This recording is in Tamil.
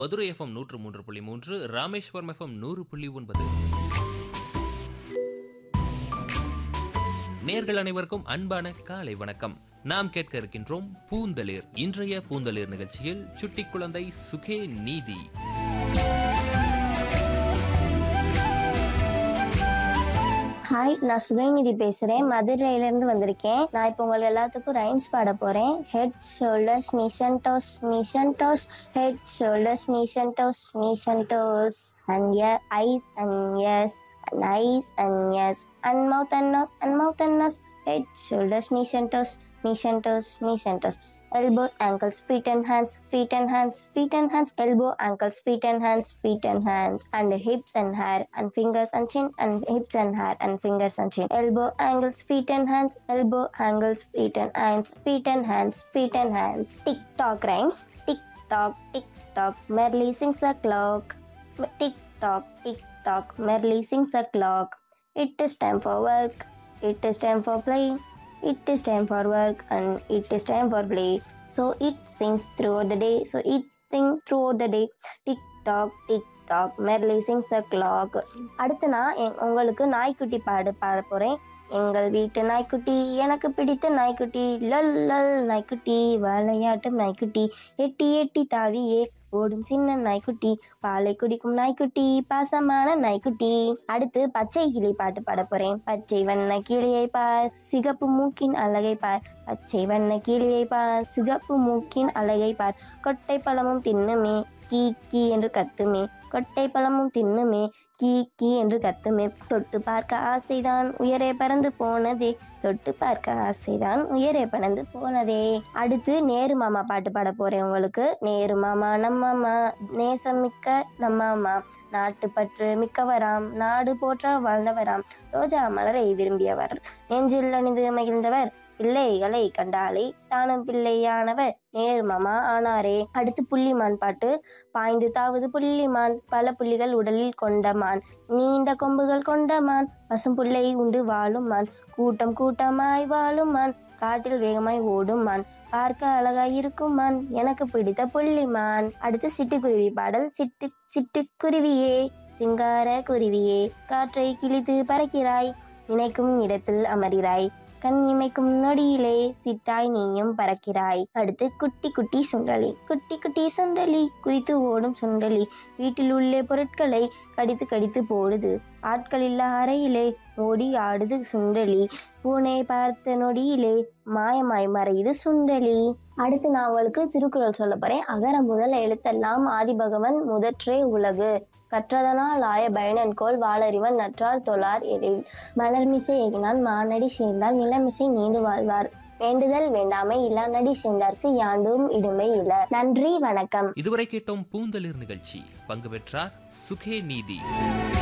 மதுரை எஃப்எம் நூற்று மூன்று புள்ளி மூன்று ராமேஸ்வரம் எஃப்எம் நூறு புள்ளி ஒன்பது நேர்கள் அனைவருக்கும் அன்பான காலை வணக்கம் நாம் கேட்க இருக்கின்றோம் பூந்தளிர் இன்றைய பூந்தளிர் நிகழ்ச்சியில் சுட்டி குழந்தை சுகே நீதி ஹாய் நான் சுகைநிதி பேசுறேன் மதுரையில இருந்து வந்திருக்கேன் நான் இப்போ உங்களுக்கு எல்லாத்துக்கும் ரைம்ஸ் பாட போறேன் head shoulders knees and toes knees and toes head shoulders knees and toes knees and toes and ய eyes and ears and eyes and ears and mouth and nose and mouth and nose head shoulders knees and toes knees and toes knees and toes elbows, ankles, feet and hands, feet and hands, feet and hands, elbow, ankles, feet and hands, feet and hands, and hips and hair, and fingers and chin, and hips and hair, and fingers and chin, elbow, ankles, feet and hands, elbow, ankles, feet and hands, feet and hands, feet and hands. Tick tock rhymes, tick tock, tick tock, merrily sings the clock, tick tock, tick tock, merrily sings the clock. It is time for work, it is time for play. It is time for work and it is time for play. So it sings throughout the day. So it sings throughout the day. Tick tock, tick tock. Merrily sings the clock. அடுத்து நான் எ- உங்களுக்கு நாய்க்குட்டி பாடு பாட போறேன் எங்கள் வீட்டு நாய்க்குட்டி எனக்கு பிடித்த நாய்க்குட்டி லல் லல் நாய்க்குட்டி விளையாட்டும் நாய்க்குட்டி எட்டி எட்டி தாவியே ஓடும் சின்ன நாய்க்குட்டி பாலை குடிக்கும் நாய்க்குட்டி பாசமான நாய்க்குட்டி அடுத்து பச்சை கிளி பாட்டு பாட போறேன் பச்சை வண்ண கிளியை பார் சிகப்பு மூக்கின் அழகை பார் பச்சை வண்ண கிளியை பார் சிகப்பு மூக்கின் அழகை பார் கொட்டை பழமும் தின்னுமே கீ கீ என்று கத்துமே கொட்டை பழமும் தின்னுமே கீ கீ என்று கத்துமே தொட்டு பார்க்க ஆசைதான் உயரே பறந்து போனதே தொட்டு பார்க்க ஆசைதான் உயரே பறந்து போனதே அடுத்து நேரு மாமா பாட்டு பாட போறேன் உங்களுக்கு நேரு மாமா நம்மம்மா நேசம் மிக்க நம்மம்மா நாட்டுப்பற்று மிக்கவராம் நாடு போற்ற வாழ்ந்தவராம் ரோஜா மலரை விரும்பியவர் நெஞ்சில் அணிந்து மகிழ்ந்தவர் பிள்ளைகளை கண்டாலே தானும் பிள்ளையானவர் நேரு மாமா ஆனாரே அடுத்து புள்ளிமான் பாட்டு பாய்ந்து தாவது புள்ளிமான் பல புள்ளிகள் உடலில் கொண்ட மான் நீண்ட கொம்புகள் கொண்ட மான் பசும் புல்லை உண்டு வாழும் மான் கூட்டம் கூட்டமாய் வாழும் மான் காட்டில் வேகமாய் ஓடும் மான் பார்க்க அழகாய் இருக்கும் மான் எனக்கு பிடித்த புள்ளிமான் அடுத்து சிட்டுக்குருவி பாடல் சிட்டு சிட்டுக்குருவியே சிங்கார குருவியே காற்றை கிழித்து பறக்கிறாய் நினைக்கும் இடத்தில் அமர்கிறாய் கண் இமைக்கும் நொடியிலே சிட்டாய் நீயும் பறக்கிறாய் அடுத்து குட்டி குட்டி சுண்டலி குட்டி குட்டி சுண்டலி குதித்து ஓடும் சுண்டலி வீட்டில் உள்ள பொருட்களை கடித்து கடித்து போடுது ஆட்கள் இல்ல அறையிலே ஓடி ஆடுது சுண்டலி பூனை பார்த்த நொடியிலே மாயமாய் மறையுது சுண்டலி அடுத்து நான் உங்களுக்கு திருக்குறள் சொல்ல போறேன் அகர முதல் எழுத்தெல்லாம் ஆதிபகவன் முதற்றே உலகு கற்றதனால் ஆய பயனன்கோள் வாளறிவன் நற்றார் தொழார் எழில் மலர்மிசை எகினான் மானடி சேர்ந்தால் நிலமிசை நீண்டு வாழ்வார் வேண்டுதல் வேண்டாமை இல்லா நடி சேர்ந்தார்க்கு யாண்டும் இடுமை இல நன்றி வணக்கம் இதுவரை கேட்டோம் பூந்தளிர் நிகழ்ச்சி பங்கு பெற்றார் சுகே நீதி